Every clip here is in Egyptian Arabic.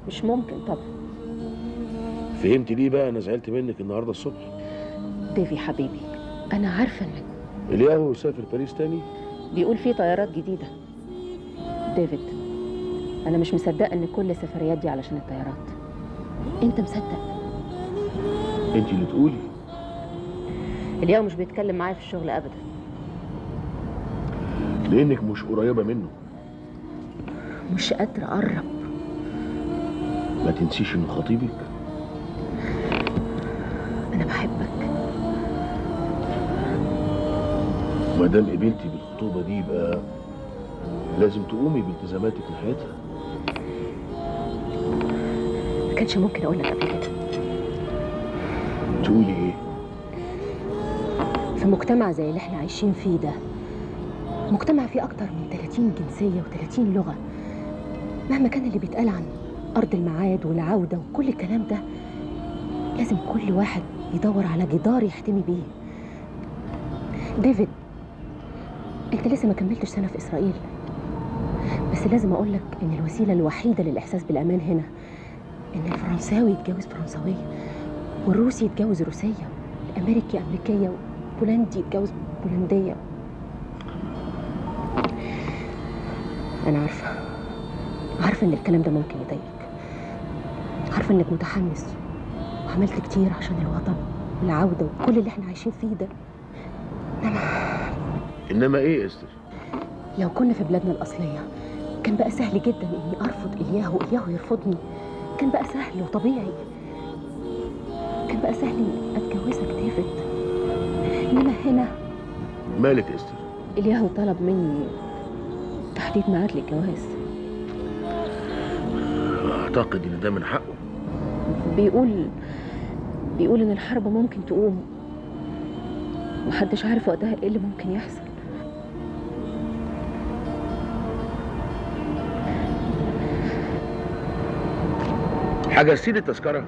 مش ممكن طبعا فهمت ليه بقى انا زعلت منك النهارده الصبح ديفي حبيبي انا عارفه انك الياهو سافر باريس تاني بيقول في طيارات جديده ديفيد انا مش مصدقه ان كل السفريات دي علشان الطيارات انت مصدق انت اللي تقولي اليوم مش بيتكلم معايا في الشغل ابدا لانك مش قريبه منه مش قادره اقرب ما تنسيش انه خطيبك انا بحبك ما دام قبلتي بالخطوبه دي يبقى لازم تقومي بالتزاماتك ناحيتها ما كانش ممكن اقول لك قبل كده تقولي ايه في مجتمع زي اللي احنا عايشين فيه ده مجتمع فيه اكتر من 30 جنسيه و30 لغه مهما كان اللي بيتقال عن ارض الميعاد والعوده وكل الكلام ده لازم كل واحد يدور على جدار يحتمي بيه ديفيد انت لسه ما كملتش سنه في اسرائيل بس لازم اقول لك ان الوسيله الوحيده للاحساس بالامان هنا ان الفرنساوي يتجوز فرنساويه والروسي يتجوز روسيه الامريكي امريكيه والبولندي يتجوز بولنديه انا عارفه عارفه ان الكلام ده ممكن يضايقك عارفه انك متحمس وعملت كتير عشان الوطن والعوده وكل اللي احنا عايشين فيه ده انما ايه يا استر لو كنا في بلادنا الأصلية كان بقى سهل جدا إني أرفض إياه وإياه يرفضني كان بقى سهل وطبيعي كان بقى سهل إني أتجوزك ديفيد إنما هنا مالك يا استر إلياهو طلب مني تحديد ميعاد للجواز اعتقد ان ده من حقه بيقول بيقول إن الحرب ممكن تقوم محدش عارف وقتها إيه اللي ممكن يحصل حجزتي لي التذكره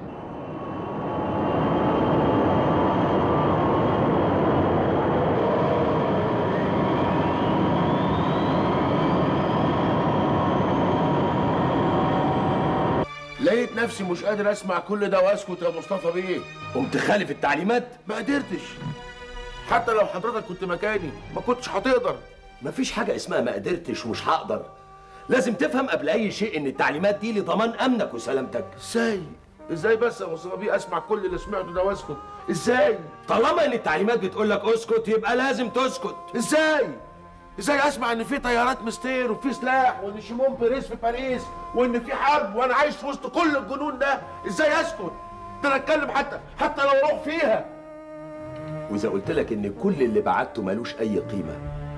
لقيت نفسي مش قادر اسمع كل ده واسكت يا مصطفى بيه قمت خالف التعليمات ما قدرتش حتى لو حضرتك كنت مكاني ما كنتش هتقدر مفيش حاجة اسمها ما قدرتش ومش هقدر لازم تفهم قبل أي شيء إن التعليمات دي لضمان أمنك وسلامتك ازاي ازاي بس يا مصطفى بيه اسمع كل اللي سمعته ده واسكت ازاي طالما إن التعليمات بتقول لك اسكت يبقى لازم تسكت ازاي ازاي اسمع ان في طيارات مستير وفي سلاح وان شيمون بيريس في باريس وان في حرب وانا عايش في وسط كل الجنون ده ازاي اسكت ده انا اتكلم حتى حتى لو اروح فيها وإذا قلت لك إن كل اللي بعته ملوش أي قيمة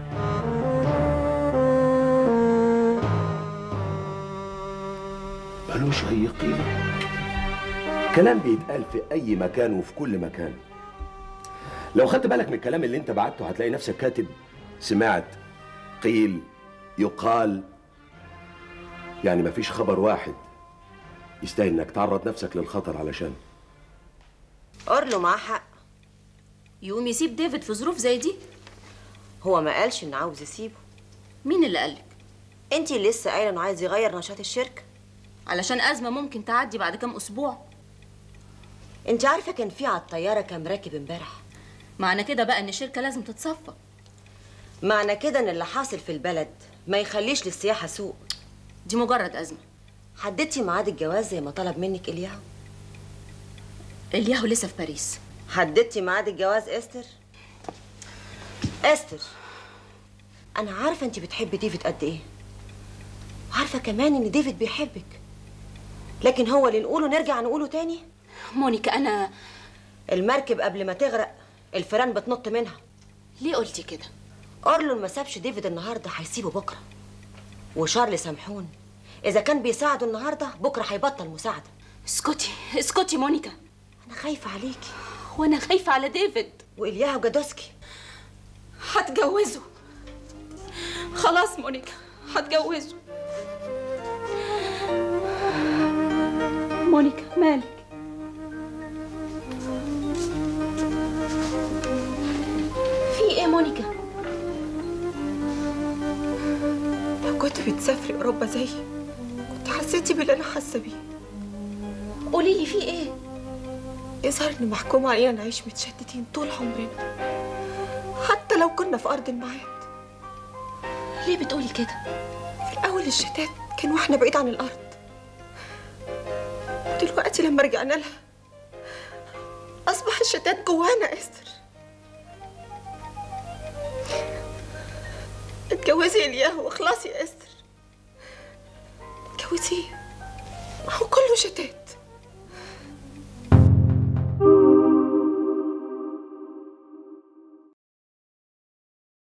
ملوش اي قيمه كلام بيتقال في أي مكان وفي كل مكان لو خدت بالك من الكلام اللي أنت بعته هتلاقي نفسك كاتب سمعت قيل يقال يعني مفيش خبر واحد يستاهل إنك تعرض نفسك للخطر علشان أورلو معاه حق يقوم يسيب ديفيد في ظروف زي دي هو ما قالش إنه عاوز يسيبه مين اللي قالك أنتي اللي لسه قايلة إنه عايز يغير نشاط الشركة علشان أزمة ممكن تعدي بعد كام أسبوع أنت عارفة كان في على الطيارة كام راكب امبارح معنى كده بقى إن الشركة لازم تتصفى معنى كده إن اللي حاصل في البلد ما يخليش للسياحة سوق دي مجرد أزمة حددتي ميعاد الجواز زي ما طلب منك إلياهو الياهو لسه في باريس حددتي ميعاد الجواز استر استر انا عارفه انت بتحبي ديفيد قد ايه وعارفه كمان ان ديفيد بيحبك لكن هو اللي نقوله نرجع نقوله تاني مونيكا أنا المركب قبل ما تغرق الفيران بتنط منها ليه قلتي كده اورلون ما سابش ديفيد النهارده هيسيبه بكره وشارل سامحون اذا كان بيساعده النهارده بكره هيبطل مساعده اسكتي اسكتي مونيكا انا خايفه عليكي وأنا خايفة على ديفيد والياهو جادوسكي هتجوزه خلاص مونيكا هتجوزه مونيكا مالك في ايه مونيكا لو كنت بتسافري اوروبا زيي كنت حسيتي باللي انا حاسه بيه في ايه يظهر ان محكوم علينا نعيش متشتتين طول عمرنا حتى لو كنا في ارض الميعاد ليه بتقولي كده في الاول الشتات كان واحنا بعيد عن الارض دلوقتي لما رجعنا لها اصبح الشتات جوانا يا استر اتجوزي الياه واخلصي يا استر اتجوزيه ما هو كله شتات